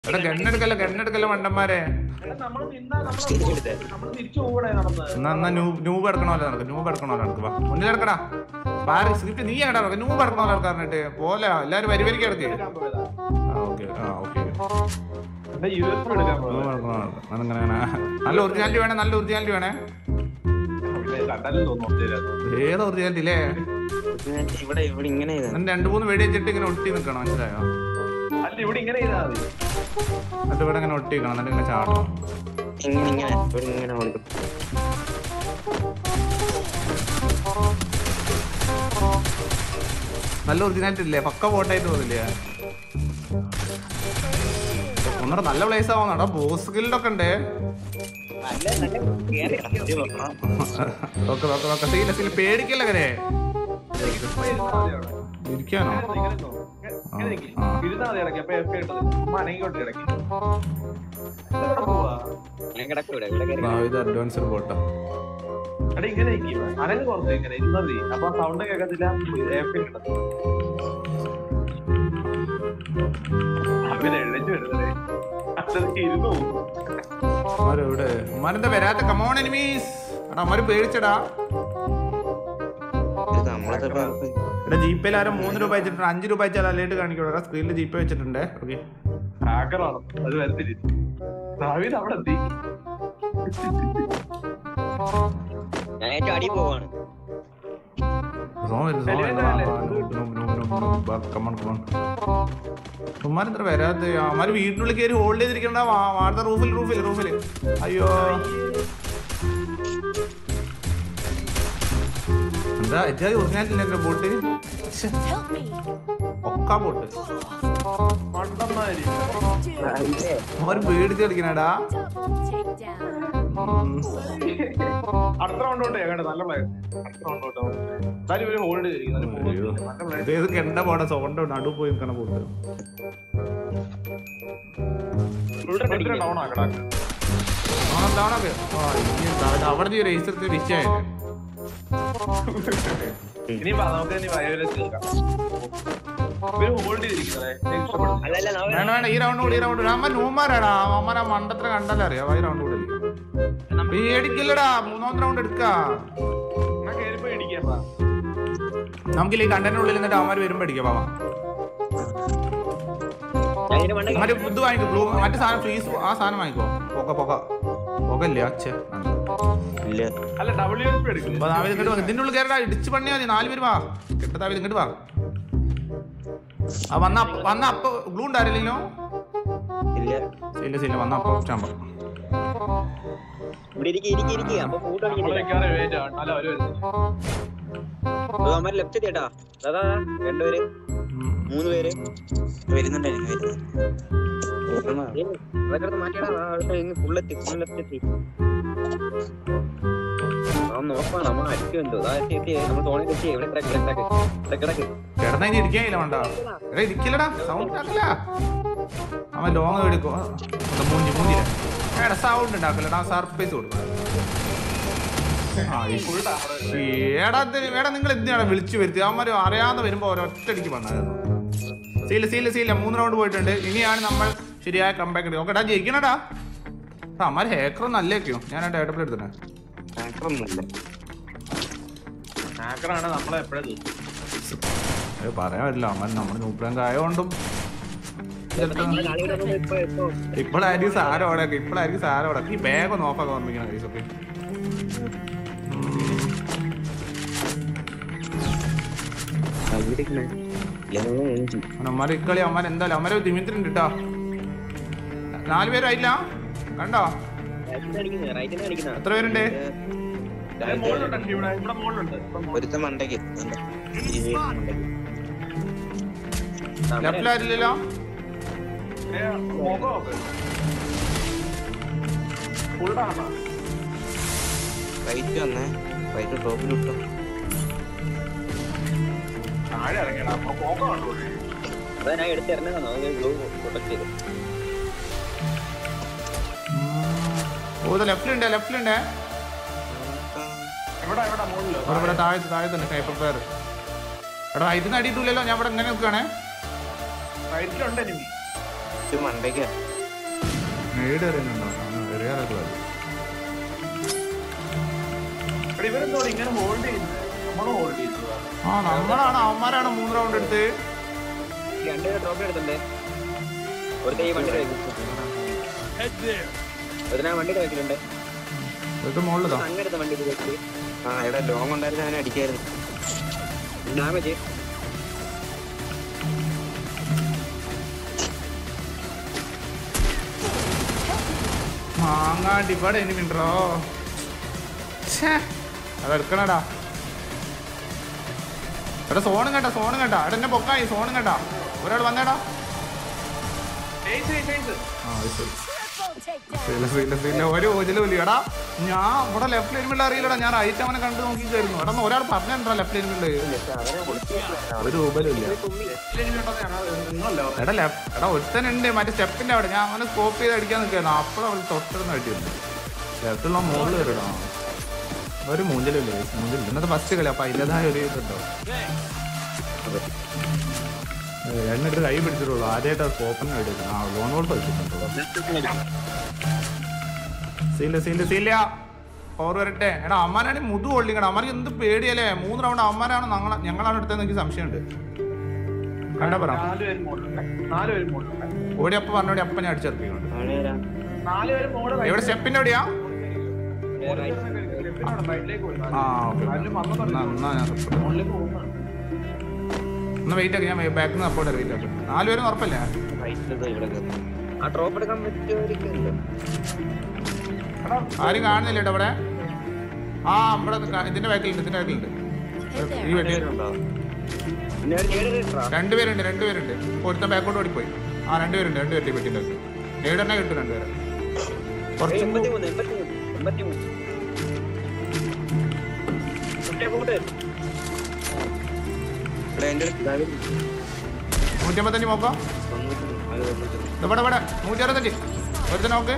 എടാ ഗണ്ണെടുക്കല്ല ഗണ്ണെടുക്കല്ല മണ്ടന്മാരെ എടാ, നമ്മള് നിന്നാ നമ്മള് നമ്മള് തിരിച്ചു പോകണേ നടന്ന് എന്നാ എന്നാ നൂ നൂബ് എടുക്കണമല്ലോ നടക്ക് നൂബ് എടുക്കണമല്ലോ നടക്ക് വാ മുന്നിൽ എടുക്കടാ പാര സ്ക്രിപ്റ്റ് നീ എങ്ങടാ നടക്ക് നൂബ് എടുക്കണമല്ലോ നടക്കാറിട്ട് പോലെ എല്ലാരും വരി വരിക്ക് എടുക്ക് എടുക്കാൻ പോയതാ ആ ഓക്കെ ആ ഓക്കെ എടാ, യുഎസ്ബി എടുക്കാൻ പോയതാ നല്ല ഒറിജിനാലിറ്റി വേണേ നല്ല ഒറിജിനാലിറ്റി വേണേ പിന്നെ കണ്ടാലും തോന്നുന്നു ഒത്തിരി. ഏത് ഒറിജിനാലിറ്റി അല്ലേ ഇവിടെ ഇവിടെ ഇങ്ങനെ ചെയ്താ എന്നിട്ട് രണ്ടു മൂന്ന് വെടി വെച്ചിട്ട് ഇങ്ങനെ ഒട്ടി നിൽക്കണം മനസ്സിലായോ അല്ല ഇവിടെ ഇങ്ങനെ ചെയ്താ മതി എന്നിട്ട് ഇവിടെ ഇങ്ങനെ ഒട്ടി നിൽക്കണം എന്നിട്ട് ഇങ്ങനെ ചാടണം ഇങ്ങനെ ഇങ്ങനെ ഇവിടെ ഇങ്ങനെ കൊടുക്കും നല്ല ഒറിജിനാലിറ്റി ഇല്ലേ പക്ക ഫോട്ടായിട്ട് തോന്നില്ലേ ഒന്നുകൂടെ നല്ല പ്ലേസ് ആവുന്ന എടാ ബോസ് ഗിൽഡൊക്കെ ഉണ്ട് ഓക്കെ ഓക്കെ ഓക്കെ സീല സീല പേടിക്കല്ല കരെ ഇപ്പൊ ഇരുന്നാ മതി അവിടെ. ഇരിക്കാനോ ഇങ്ങനെ ഇങ്ങനെ ഇരുന്നോ. ഇങ്ങനെ നിക്ക്. ആ. ഇരുന്നാ മതി ഇടയ്ക്ക്. അപ്പൊ FK ഇട്ടത്. ചുമ്മാ അനങ്ങിക്കോട്ടെ ഇടയ്ക്ക്. ഇതെവിടെ പോവാ? ഞാൻ കിടക്കും ഇവിടെ ഇവിടെ കയറി ആ, ഇത് അഡ്വാൻസ്ഡ് ബോട്ടാ എടാ, ഇങ്ങനെ നിക്ക്. അനങ്ങ് കുറച്ച് ഇങ്ങനെ ഇരുന്നാ മതി. അപ്പൊ സൗണ്ട് കേൾക്കത്തില്ല FK ഇട്ടത്. അവന് എഴുന്നേറ്റ് വരുന്നതേ. അച്ഛൻ ഇരുന്നു പോകും. അമ്മാര് എവിടെ അമ്മാരെന്താ വരാത്ത കമോൺ എനിമീസ് എടാ അമ്മാര് പേടിച്ചടാ ഇത് നമ്മളെ എടാ ജിപേയിൽ ആരോ മൂന്ന് രൂപ വെച്ചിട്ടുണ്ട് അഞ്ച് രൂപ വെച്ചാൽ അലേട്ട് കാണിക്കോടാ സ്ക്രീനിൽ ജിപേ വെച്ചിട്ടുണ്ട് ഓക്കെ ഹാക്കറാണ്. അത് വരത്തില്ല. ദാവീദ് അവിടെ എത്തി. ഞാൻ ഏറ്റവും അടി പോവാണ് ഉമ്മാരെന്താ വരാത്ത അമ്മാര് വീട്ടിനുള്ളിൽ കയറി ഹോൾഡ് ചെയ്തിരിക്കണ്ട വാർത്ത റൂഫിൽ റൂഫിൽ റൂഫിൽ അയ്യോ എന്താ എച്ചാതി ഒറിജിനാലിറ്റില്ല ബോട്ട് Help me! ഒക്കാ ബോട്ട് മണ്ടന്മാര്. അവര് പേടിച്ച് കളിക്കണടാ Double takedown. അടുത്ത റൗണ്ട് തൊട്ടേ കേട്ടോ നല്ല പ്ലെയർ അടുത്ത റൗണ്ട് തൊട്ടോ എന്നാലും ഇവര് ഹോൾഡ് ചെയ്തിരിക്കും നല്ല പോകുന്നില്ല. നല്ല player. ഇതേത് കെണ്ട പോടാ സോണ്ട നടു പോയി നിൽക്കണ ബോട്ട് ഒരുത്തനെ down ആക്കടാ. അവിടെ നീ റേസ് എടുത്ത് വിഷയായിരുന്നു ഇനി വാ, നമുക്ക് ഇനി വയോലൻസ് തീർക്കാം. ഇവര് ഹോൾഡ് ചെയ്തിരിക്കുന്നതേ ഇഷ്ടപ്പെടുന്നു അല്ലല്ല നമ്മൾ വേണ്ട വേണ്ട ഈ റൗണ്ട് കൂടി ഈ റൗണ്ട് കൂടി അമ്മ നൂമാരാടാ അമ്മ ആ മണ്ടത്ര കണ്ടല്ലേ അറിയാം ഈ റൗണ്ട് കൂടി പേടിക്കില്ലടാ മൂന്നാമത്തെ റൗണ്ട് എടുക്കാ ഞാൻ കേറിപ്പോ ഇടിക്കാം വാ. നമുക്കില്ല ഈ കണ്ടന്റിനുള്ളിൽ നിന്നിട്ട് അവന്മാര് വരുമ്പോ അടിക്കാം പാവാ ഞാൻ ഇതിന്റെ മണ്ടയ്ക്ക് മറ്റേ ഇത് വാങ്ങിക്കോ ബ്ലൂ മറ്റേ സാധനം ഫ്രീസ് ആ സാധനം വാങ്ങിക്കോ പൊക്ക പൊക്ക പൊക്കല്ലേ അച്ഛേ ഇല്ല അല്ല ഡബ്ല്യു എസ് പി എടുക്കും അപ്പൊ നാവിൽ ഇങ്ങോട്ട് വാ ഇതിന്റെ ഉള്ളിൽ കയറടാ ഇടിച്ച് പണിയാ മതി നാല് പേര് വാ കിട്ടത്താവിൽ ഇങ്ങോട്ട് വാ ആ വന്ന അപ്പ- വന്ന അപ്പൊ ഗ്ലൂ ഉണ്ടായിരുന്നില്ലോ ഇല്ല ഇല്ല ഇല്ല വന്ന അപ്പൊ ചാമ്പ ഇവിടെ ഇരിക്കും ഇരിക്കും ഇരിക്കും അപ്പൊ ഫൂട്ട് നമ്മള് അടിക്കുന്നില്ല മിക്കവാറും evade ആണ്. എന്നാലും അവര് വരുന്നില്ല. അവന്മാര് ലെഫ്റ്റ് എത്തിയേട്ടാ അതാ രണ്ടുപേര് മൂന്ന് പേര് വരുന്നുണ്ടായിരുന്നു അതൊക്കെ മാറ്റിയാടാ ഫുള്ളെത്തി ഫുൾ ലെഫ്റ്റ് എത്തി ആ നോക്കാം നമ്മൾ അടിക്കുന്നുണ്ടോ അതാ എത്തി എത്തി നമ്മൾ തോണി എത്തി എവിടെ കിടക്ക് കിടക്ക് ഇവിടെ കിടക്ക് കിടന്നാ ഇനി ഇരിക്കാനില്ല വേണ്ട എടാ ഇരിക്കില്ലടാ സൗണ്ട് ഉണ്ടാക്കില്ല അവൻ ലോങ് എടുക്കും മൂഞ്ചി മൂഞ്ചില്ല എടാ സൗണ്ട് ഉണ്ടാക്കില്ലടാ സർപ്രൈസ് കൊടുക്കും ആ, ഇഷ്. ഏടാ ഇത് എടാ നിങ്ങൾ എന്തിനാണ് വിളിച്ചു വരുത്തി അവന്മാര് അറിയാതെ വരുമ്പോ ഒരൊറ്റടിക്ക് പറഞ്ഞായിരുന്നു സീല സീല സീല മൂന്ന് റൗണ്ട് പോയിട്ടുണ്ട് ഇനിയാണ് നമ്മൾ ശരിയായ കമ്പാക്ക് എടുക്കുക ഓക്കെടാ ജയിക്കണടാ ആ അമ്മാര് ഹേക്കർ നല്ലേക്കോ ഞാൻ ഡേറ്റപ്പിൾ എടുത്തിട്ട് ആക്രമൊന്നുമില്ല ഹാക്കറാണ് നമ്മളെ എപ്പോഴും അത് പറയാൻ പറ്റില്ല അമ്മ നമ്മൾ നൂപ്രാങ്ക് ആയതുകൊണ്ടും ഇപ്പൊ ഇപ്പൊ ഇപ്പോഴായിരിക്കും സാരം അവിടെ ഇപ്പോഴായിരിക്കും സാരം അവിടെ ഈ ബാഗ് ഒന്ന് ഓഫാക്കാൻ ഓർമ്മിക്കണം കൈസ് ഓക്കെ അമ്മമാരെ ഇക്കളി അമ്മമാർ എന്തായാലും അമ്മരെ ദിമിത്രി കേട്ടോ നാല് പേരായില്ല കണ്ടോ റൈറ്റിന് അടിക്കുന്ന എത്ര പേരുണ്ട് മുകളിലുണ്ട് ഇവിടെ ഇവിടെ മുകളിലുണ്ട് ഇവിടെ മുകളിൽ. ഒരുത്ത മണ്ടയ്ക്ക് ലെഫ്റ്റിൽ ആരില്ലല്ലോ ഏ, മുഖം നോക്ക്. Full down ആ. റൈറ്റ് വന്നേ റൈറ്റ് ടോപ്പിൽ വിട്ടു താഴെ ഇറങ്ങിയടാ അപ്പൊ മുഖം കണ്ടു അതാ ഞാൻ എടുത്തിറങ്ങുന്നോ ഗ്ലൂ പ്രൊട്ടക്ട് ചെയ്തു ഓ ഇത് ലെഫ്റ്റിലുണ്ട് ലെഫ്റ്റിലുണ്ട് എവിടെ എവിടെ മുകളില് ഇവിടെ ഇവിടെ താഴത്ത് താഴത്തുണ്ട് സ്നൈപ്പർ പ്ലെയർ എടാ ഇതിന് അടിയിട്ടില്ലല്ലോ ഞാൻ ഇവിടെ ഇങ്ങനെ നിൽക്കുകയാണേ റൈറ്റിലുണ്ട് എനിമി ഇത് മണ്ടയ്ക്ക് നേട് എറിയുന്നുണ്ടോ എറിയാറൊക്കെ എടാ, ഇവരെന്തോടെ ഇങ്ങനെ ഹോൾഡ് ചെയ്യുന്നത് നമ്മള് ഹോൾഡ് ചെയ്യുന്നതാ ആ നമ്മളാണ് അവന്മാരാണ് മൂന്ന് റൗണ്ട് എടുത്ത് രണ്ട് ട്രോഫി എടുത്തിട്ടുണ്ട് ഒരുത്തൻ ഈ വണ്ടിയുടെ വെക്കും ഒരുത്തൻ ആ വണ്ടിയുടെ വെക്കലുണ്ട് ഇതൊക്കെ മുകളിലതാ അങ്ങനത്തെ വണ്ടിയുടെ വെച്ച് ആ ഇവിടെ ലോങ് ഉണ്ടായിരുന്നു അവനെ അടിക്കായിരുന്നു ഡാമേജ് മാങ്ങാണ്ടി ഇവിടെ ഇനി മിണ്ടോ അതെടുക്കണടാ എടാ സോണും കേട്ടാ സോണും കേട്ടാ എടാ എന്നെ പൊക്കായി സോണും കേട്ടാ ഒരാൾ വന്നേടാ ചേച്ചി ചേച്ചി ആ അത് ശരി Triple takedown. ഇല്ല, ഇല്ല, ഇല്ല, ഒരു ഓജിലും ഇല്ല എടാ ഞാൻ ഇവിടെ ലെഫ്റ്റ് ലൈനിലുള്ള അറിയില്ലടാ ഞാൻ റൈറ്റ് അവനെ കണ്ടു നോക്കിക്കായിരുന്നു എടാ ഒരാൾ പറഞ്ഞിട്ടുണ്ടോ ലെഫ്റ്റ് ലൈനിലുള്ള ഒരു രൂപയിലും ഇല്ല നിങ്ങളല്ലേ എടാ ലെഫ്റ്റ് എടാ ഒരുത്തനുണ്ട് മറ്റേ സ്റ്റെപ്പിന്റെ അവിടെ ഞാൻ അവനെ സ്കോപ്പ് ചെയ്ത് അടിക്കാൻ നിൽക്കുന്നു അപ്പോഴും അവൾ തൊട്ടിരുന്ന് അടിയുണ്ട് ലെഫ്റ്റുള്ള മുകളിൽ വരടാ ഒരു മൂഞ്ചലില്ലേ മൂഞ്ചലില്ല ഇന്നത്തെ ഫസ്റ്റ് കളി അപ്പൊ അതിൻ്റെതായ ഒരു ഇതുണ്ടോ എന്നിട്ട് കൈ പിടിച്ചിട്ടുള്ളൂ ആദ്യമായിട്ട് സ്കോപ്പിന് എടുക്കുന്നു ആ ലോൺ വോൾട്ട് വെച്ചിട്ടുണ്ടോ സീല സീല സീല പവർ വരട്ടെ എടാ അമ്മാനാണ് മുതു കൊള്ളിക്കണം അമ്മാർക്ക് എന്ത് പേടിയല്ലേ മൂന്ന് റൗണ്ട് അമ്മാനാണ് ഞങ്ങള ഞങ്ങളാണ് എടുത്തതെന്ന് എനിക്ക് സംശയമുണ്ട് കണ്ടാ പറ നാല് പേര് മോളുണ്ട് നാല് പേര് മോളുണ്ട് ഓടി അപ്പ പറഞ്ഞോടി അപ്പ ഞാൻ അടിച്ചെടുക്കുന്നുണ്ട് നാല് പേര് മോള് എവിടെ സ്റ്റെപ്പിന്റെ എവിടെയാ റൈറ്റിലേക്ക് പോയി ആ ഓക്കെ അതിലും വന്നു എന്നാ എന്നാ ഞാൻ support ചെയ്യാം. മുകളിലേക്ക് പോകുന്നു ഒന്ന് വെയിറ്റ് ആക്കി ഞാൻ ബാക്കിൽ നിന്ന് സപ്പോർട്ട് വെയിറ്റ് ആക്കി നാല് പേരും ഉറപ്പല്ലേ ആ ഡ്രോപ്പ് എടുക്കാൻ പറ്റുമായിരിക്കും ആരും കാണുന്നില്ല കേട്ടോ ഇവിടെ ആ ഇവിടെ ക- ഇതിന്റെ ബാക്കിലുണ്ട് ഇതിന്റെ ബാക്കിലുണ്ട് ഈ വെട്ടി പിന്നെ ഒരു നേട് കിട്ടാ രണ്ടുപേരുണ്ട് രണ്ടുപേരുണ്ട് ഒരുത്തൻ ബാക്കോട്ട് ഓടിപ്പോയി ആ രണ്ടുപേരുണ്ട് രണ്ടുപേരുടെ വെട്ടിന്റെ ഏഴ് തന്നെ കിട്ടും രണ്ടുപേരെ കുറച്ചും എൺപത്തി മൂന്ന് എൺപത്തി മൂന്ന് എൺപത്തി മൂന്ന് നൂറ്റമ്പത്തഞ്ച് നോക്കാം ഇവിടെ ഇവിടെ നൂറ്റി അറുപത്തഞ്ച് ഒരുത്തൻ നോക്ക്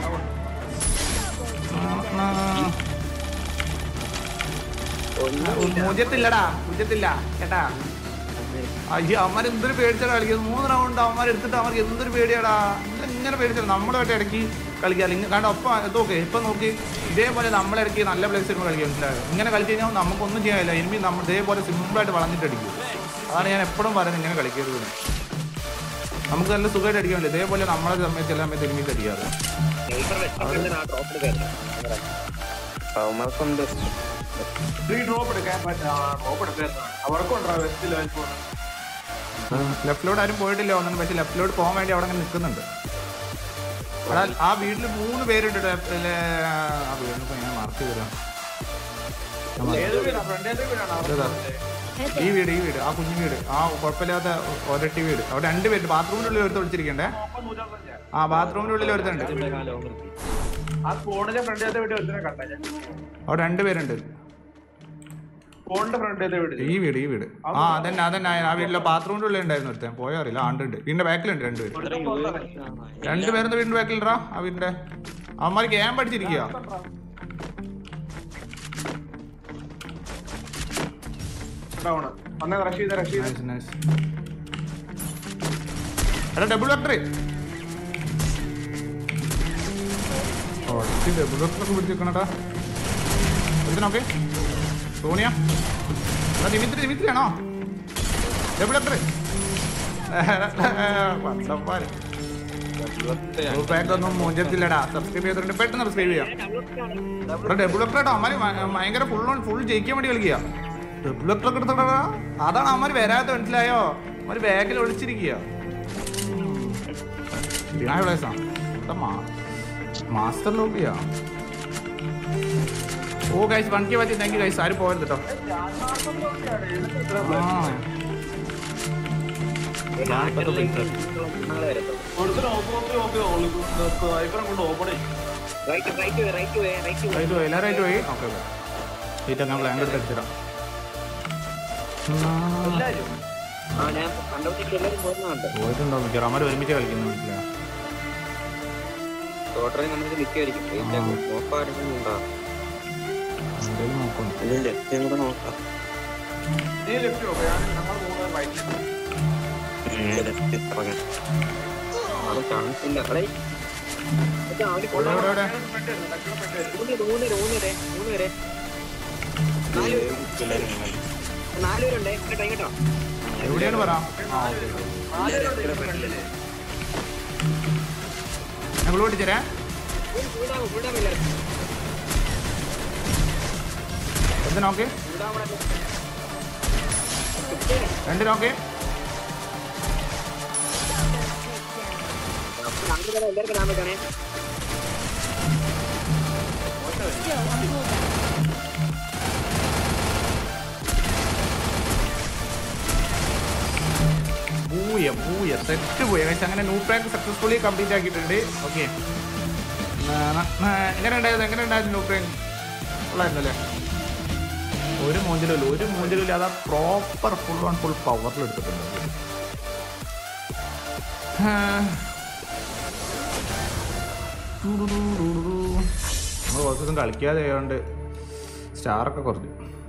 പൂജ്യത്തില്ലടാ പൂജ്യത്തില്ല കേട്ടാ അയ്യോ അവന്മാർ എന്തൊരു പേടിച്ചാടാ കളിക്കുന്നത് മൂന്ന് റൗണ്ട് അവന്മാർ എടുത്തിട്ട് അവർക്ക് എന്തൊരു പേടിയാടാ ഇങ്ങനെ പേടിച്ചാൽ നമ്മളുമായിട്ട് ഇടയ്ക്ക് കളിക്കാറില്ല ഇങ്ങനെ കാരണം ഒപ്പം നോക്ക് ഇപ്പം നോക്കി ഇതേപോലെ നമ്മളിടയ്ക്ക് നല്ല പ്ലേസ് വരുമ്പോൾ കളിക്കുക മനസ്സിലായോ ഇങ്ങനെ കളിച്ച് കഴിഞ്ഞാൽ നമുക്കൊന്നും ചെയ്യാനില്ല ഇനിമി നമ്മൾ ഇതേപോലെ സിമ്പിളായിട്ട് വളഞ്ഞിട്ട് അടിക്കും അതാണ് ഞാൻ എപ്പോഴും പറയുന്നത് ഇങ്ങനെ കളിക്കരുത് എന്ന്. നമുക്ക് നല്ല സുഖമായിട്ട് അടിക്കാൻ പറ്റില്ല ഇതേപോലെ നമ്മളെ സമയത്ത് എല്ലാ സമയത്ത് ഒരുമിച്ച് അടിക്കാറ് അവന്മാർക്കുണ്ട് ഈ ഡ്രോപ്പ് എടുക്കാൻ ഡ്രോപ്പ് എടുക്കായിരുന്നു അവർക്കുണ്ടോ വെസ്റ്റ് ലെവൽ പോകുന്നത് ലെഫ്റ്റിലോട്ട് ആരും പോയിട്ടില്ല ഒന്നും പക്ഷെ ലെഫ്റ്റിലോട്ട് പോകാൻ വേണ്ടി അവിടെ അങ്ങനെ നിൽക്കുന്നുണ്ട് എടാ, ആ വീട്ടിൽ മൂന്ന് പേരുണ്ട് left ല്. ആ വീടിന് ഇപ്പൊ എങ്ങനെ മാർക്ക് ചെയ്തരാം ഏത് വീടാ ഫ്രണ്ട് ഏത് വീടാണ് ഇതാ. ഈ വീട് ഈ വീട് ആ കുഞ്ഞു വീട് ആ കുഴപ്പമില്ലാത്ത ഒരട്ടി വീട് അവിടെ രണ്ട് പേര് ബാത്റൂമിന്റെ ഉള്ളിൽ ഒരുത്ത് വിളിച്ചിരിക്കണ്ടേ ആ ബാത്റൂമിന്റെ ഉള്ളിൽ ഒരുത്തുണ്ട് ആ ഫോണിലെ ഫ്രണ്ട് ഏത് വീട് ഒരുത്തനെ കണ്ടേ ഞാൻ അവിടെ രണ്ട് പേരുണ്ട് ഫോണിന്റെ ഫ്രണ്ട് ഏത് വീട് ഈ വീട് ഈ വീട് ആ അതന്നെ അതന്നെ ആ വീട്ടിലെ ബാത്റൂമിന്റെ ഉള്ളിൽ ഉണ്ടായിരുന്നു ഒരുത്തൻ പോയോ അറിയില്ല ആണ്ടുണ്ട് വീടിന്റെ ബാക്കിലുണ്ട് രണ്ടുപേര് രണ്ടുപേരുടെ വീടിന്റെ ബാക്കിലിടാ ആ വീടിന്റെ അവന്മാർ ക്യാമ്പ് അടിച്ചിരിക്കുക ഡൗൺ അന്നേ റഷ് ചെയ്ത റഷ് ചെയ്ത നൈസ് നൈസ് എടാ ഡബിൾ വെക്ടർ ഡബിൾ വെക്ടറൊക്കെ പിടിച്ചിരിക്കണടാ എടുത്തിനോക്കെ സോണിയ എടാ ദിമിത്രി ദിമിത്രി ആണോ ഡബിൾ വെക്ടർ ഒന്നും മൂഞ്ചത്തില്ലടാ സബ്സ്ക്രൈബ് ചെയ്തിട്ടുണ്ട് പെട്ടെന്ന് സബ്സ്ക്രൈബ് ചെയ്യാം ഇവിടെ ഡബിൾ വെക്ടർ കേട്ടോ അമ്മാര് ഭയങ്കര ഫുൾ ഫുൾ ജയിക്കാൻ വേണ്ടി കളിക്കുക ഡബിൾ വെക്ടർ ഒക്കെ എടുത്തോടാ അതാണ് അമ്മാര് വരാത്ത മനസ്സിലായോ അമ്മാര് ബാഗിൽ ഒളിച്ചിരിക്കുക മാസ്റ്റർ ലോബിയാ ഓ ഗൈസ് വൺ കെ പറ്റി താങ്ക് യു ഗൈസ് ആരും പോകരുത് കേട്ടോ ആ ഒരുത്തനെ ഓപ്പൺ ഓപ്പൺ ഓപ്പൺ വൈപ്പറെ കൊണ്ട് ഓപ്പൺ ചെയ്യും right right right right right പോയി എല്ലാവരും റൈറ്റ് പോയി ഓക്കെ ഓക്കെ സീറ്റ് ഞാൻ പ്ലാൻ എടുത്ത് എടുത്തിടാം എല്ലാരും ആ ഞാൻ കണ്ടുപിടിച്ചിട്ട് എല്ലാവരും പോകുന്നുണ്ട് പോയിട്ടുണ്ടോ മിക്കവാറും അമ്മ ഒരുമിച്ച് കളിക്കുന്നു മനസ്സിലായോ ടോട്ടറി നമുക്ക് നിൽക്കുമായിരിക്കും നോക്കാറുണ്ടോ എന്തെങ്കിലും നോക്കുന്നു ഇത് ലെഫ്റ്റ് കൂടെ നോക്കാം നീ ലെഫ്റ്റ് നോക്കാം ഞാൻ ഞങ്ങൾ മൂന്ന് റൈറ്റ് ലെഫ്റ്റ് ഇറങ്ങാൻ അത് ചാൻസ് ഇല്ല അടേ എന്നിട്ട് അവന് എവിടെ എവിടെ എവിടെ മൂന്ന് പേര്, മൂന്ന് പേര്, മൂന്ന് പേര്, മൂന്ന് പേര്. നാല് പേര്. നാല് പേരുണ്ട് കേട്ടോ കേട്ടോ എവിടെയാണ് പറ ആ ഓക്കെ ഞങ്ങൾ ഓടിച്ചേരാ ഫുൾ ഡാം ഫുൾ ഡാം ഇല്ല എന്ത് നോക്കി ഫുൾ ഡാം കൂടെ രണ്ട് നോക്കി രണ്ട് പേരെ എല്ലാവർക്കും ഡാം വെക്കണേ Still on cooldown. പൂയ പൂയ സെറ്റ് പൂയ കഴിച്ച് അങ്ങനെ ന്യൂ പ്രാങ്ക് സക്സസ്ഫുള്ളി കംപ്ലീറ്റ് ആക്കിയിട്ടുണ്ട് ഓക്കെ എങ്ങനെ ഉണ്ടായിരുന്നു എങ്ങനെ ഉണ്ടായിരുന്നു ന്യൂ പ്രാങ്ക് ഉള്ളായിരുന്നല്ലേ ഒരു മൂഞ്ചലും ഇല്ല ഒരു മൂഞ്ചലും ഇല്ലാതെ പ്രോപ്പർ ഫുൾ ഓൺ ഫുൾ പവറിൽ എടുത്തിട്ടുണ്ട് നമ്മൾ കുറച്ച് ദിവസം കളിക്കാതെ ആയതുകൊണ്ട് സ്റ്റാറൊക്കെ കുറഞ്ഞു